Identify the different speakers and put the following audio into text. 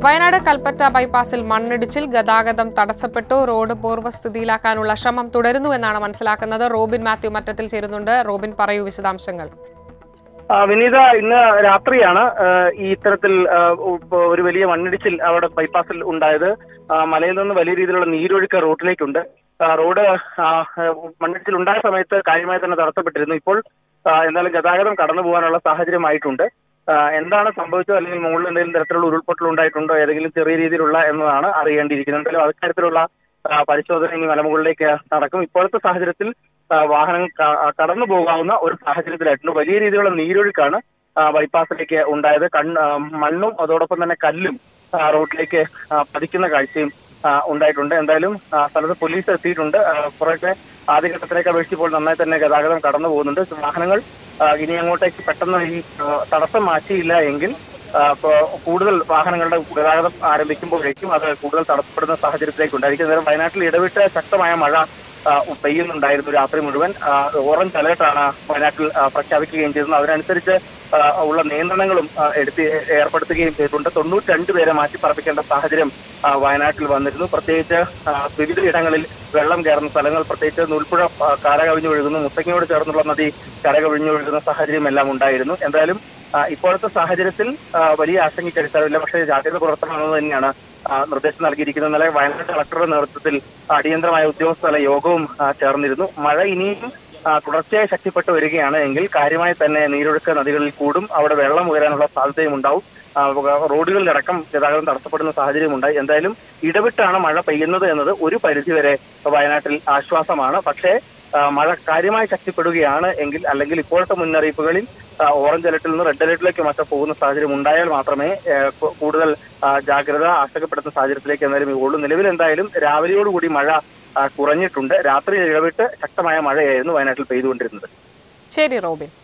Speaker 1: വയനാട് കൽപ്പറ്റ ബൈപ്പാസിൽ മണ്ണിടിച്ചിൽ ഗതാഗതം തടസ്സപ്പെട്ടു റോഡ് പൂർവ്വസ്ഥിതിയിലാക്കാനുള്ള ശ്രമം തുടരുന്നുവെന്നാണ് മനസ്സിലാക്കുന്നത് റോബിൻ മാത്യു മറ്റത്തിൽ ചേരുന്നുണ്ട് റോബിൻ പറയൂ വിശദാംശങ്ങൾ
Speaker 2: ആ, വിനീത ഇന്ന് രാത്രിയാണ് ആ, ഈ ഇത്തരത്തിൽ ആ, ഉ- ഒരു വലിയ മണ്ണിടിച്ചിൽ അവിടെ ബൈപ്പാസിൽ ഉണ്ടായത് ആ, മലയിൽ നിന്ന് വലിയ രീതിയിലുള്ള നീരൊഴുക്ക് റോഡിലേക്കുണ്ട് ആ, റോഡ് ആ, മണ്ണിടിച്ചിൽ ഉണ്ടായ സമയത്ത് കാര്യമായി തന്നെ തടസ്സപ്പെട്ടിരുന്നു ഇപ്പോൾ ആ, എന്തായാലും ഗതാഗതം കടന്നു പോകാനുള്ള സാഹചര്യമായിട്ടുണ്ട് ആ, എന്താണ് സംഭവിച്ചത് അല്ലെങ്കിൽ മുകളിൽ എന്തെങ്കിലും തരത്തിലുള്ള ഉരുൾപൊട്ടൽ ഉണ്ടായിട്ടുണ്ടോ ഏതെങ്കിലും ചെറിയ രീതിയിലുള്ള എന്നതാണ് അറിയേണ്ടിയിരിക്കുന്നത് എന്തായാലും അത്തരത്തിലുള്ള ആ, പരിശോധന ഇനി മലമുകളിലേക്ക് നടക്കും ഇപ്പോഴത്തെ സാഹചര്യത്തിൽ ആ, വാഹനങ്ങൾ ക- ആ, കടന്നു പോകാവുന്ന ഒരു സാഹചര്യത്തിലായിട്ടുണ്ട് വലിയ രീതിയിലുള്ള നീരൊഴുക്കാണ് ആ, ബൈപ്പാസിലേക്ക് ഉണ്ടായത് കണ്ണ് ആ, മണ്ണും അതോടൊപ്പം തന്നെ കല്ലും ആ, റോഡിലേക്ക് ആ, പതിക്കുന്ന കാഴ്ചയും ആ, ഉണ്ടായിട്ടുണ്ട് എന്തായാലും ആ, സ്ഥലത്ത് പോലീസ് എത്തിയിട്ടുണ്ട് ആ, കുറേയൊക്കെ ആദ്യഘട്ടത്തിലേക്ക് അപേക്ഷിച്ചപ്പോൾ നന്നായി തന്നെ ഗതാഗതം കടന്നു പോകുന്നുണ്ട് വാഹനങ്ങൾ ആ, ഇനി അങ്ങോട്ടേക്ക് പെട്ടെന്ന് ഈ ആ, തടസ്സം മാറ്റിയില്ല എങ്കിൽ ആ, ഇപ്പോ കൂടുതൽ വാഹനങ്ങളുടെ ഗതാഗതം ആരംഭിക്കുമ്പോഴേക്കും അത് കൂടുതൽ തടസ്സപ്പെടുന്ന സാഹചര്യത്തിലേക്ക് ഉണ്ടായിരിക്കും അന്നേരം വയനാട്ടിൽ ഇടവിട്ട് ശക്തമായ മഴ ആ, പെയ്യുന്നുണ്ടായിരുന്നു രാത്രി മുഴുവൻ ആ, ഓറഞ്ച് അലേർട്ടാണ് വയനാട്ടിൽ ആ, പ്രഖ്യാപിക്കുകയും ചെയ്തത് അതിനനുസരിച്ച് ആ, ഉള്ള നിയന്ത്രണങ്ങളും ആ, എടുത്ത് ഏർപ്പെടുത്തുകയും ചെയ്തിട്ടുണ്ട് തൊണ്ണൂറ്റി രണ്ട് പേരെ മാറ്റി പറപ്പിക്കേണ്ട സാഹചര്യം ആ, വയനാട്ടിൽ വന്നിരുന്നു പ്രത്യേകിച്ച് ആ, വിവിധ ഇടങ്ങളിൽ വെള്ളം കയറുന്ന സ്ഥലങ്ങൾ പ്രത്യേകിച്ച് നൂൽപ്പുഴ ആ, കരകവിഞ്ഞൊഴുകുന്നു മുത്തങ്ങയോട് ചേർന്നുള്ള നദി കരകവിഞ്ഞൊഴുകുന്ന സാഹചര്യം എല്ലാം ഉണ്ടായിരുന്നു എന്തായാലും ആ, ഇപ്പോഴത്തെ സാഹചര്യത്തിൽ ആ, വലിയ ആശങ്കയ്ക്ക് അടിസ്ഥാനമില്ല പക്ഷേ ജാഗ്രത പുലർത്തണമെന്ന് തന്നെയാണ് ആ, നിർദ്ദേശം നൽകിയിരിക്കുന്നത് ഇന്നലെ വയനാട് കളക്ടറുടെ നേതൃത്വത്തിൽ അടിയന്തരമായ ഉദ്യോഗസ്ഥല യോഗവും ആ, ചേർന്നിരുന്നു മഴ ഇനിയും ആ, തുടർച്ചയായി ശക്തിപ്പെട്ടു വരികയാണ് എങ്കിൽ കാര്യമായി തന്നെ നീരൊഴുക്ക് നദികളിൽ കൂടും അവിടെ വെള്ളം ഉയരാനുള്ള സാധ്യതയും ഉണ്ടാവും ആ, റോഡുകളിലടക്കം ഗതാഗതം തടസ്സപ്പെടുന്ന സാഹചര്യം ഉണ്ടായി എന്തായാലും ഇടവിട്ടാണ് മഴ പെയ്യുന്നത് എന്നത് ഒരു പരിധിവരെ വയനാട്ടിൽ ആശ്വാസമാണ് പക്ഷേ ആ, മഴ കാര്യമായി ശക്തിപ്പെടുകയാണ് എങ്കിൽ അല്ലെങ്കിൽ ഇപ്പോഴത്തെ മുന്നറിയിപ്പുകളിൽ ആ, ഓറഞ്ച് അലർട്ടിൽ നിന്ന് റെഡ് അലർട്ടിലേക്ക് മറ്റോ പോകുന്ന സാഹചര്യം ഉണ്ടായാൽ മാത്രമേ ഏ, കു- കൂടുതൽ ആ, ജാഗ്രത ആശങ്കപ്പെടുന്ന സാഹചര്യത്തിലേക്ക് എന്തായാലും ഉള്ളൂ നിലവിൽ എന്തായാലും രാവിലെയോടുകൂടി മഴ ആ, കുറഞ്ഞിട്ടുണ്ട് രാത്രി ഇടവിട്ട് ശക്തമായ മഴയായിരുന്നു വയനാട്ടിൽ പെയ്തുകൊണ്ടിരുന്നത്
Speaker 1: ശരി റോബിൻ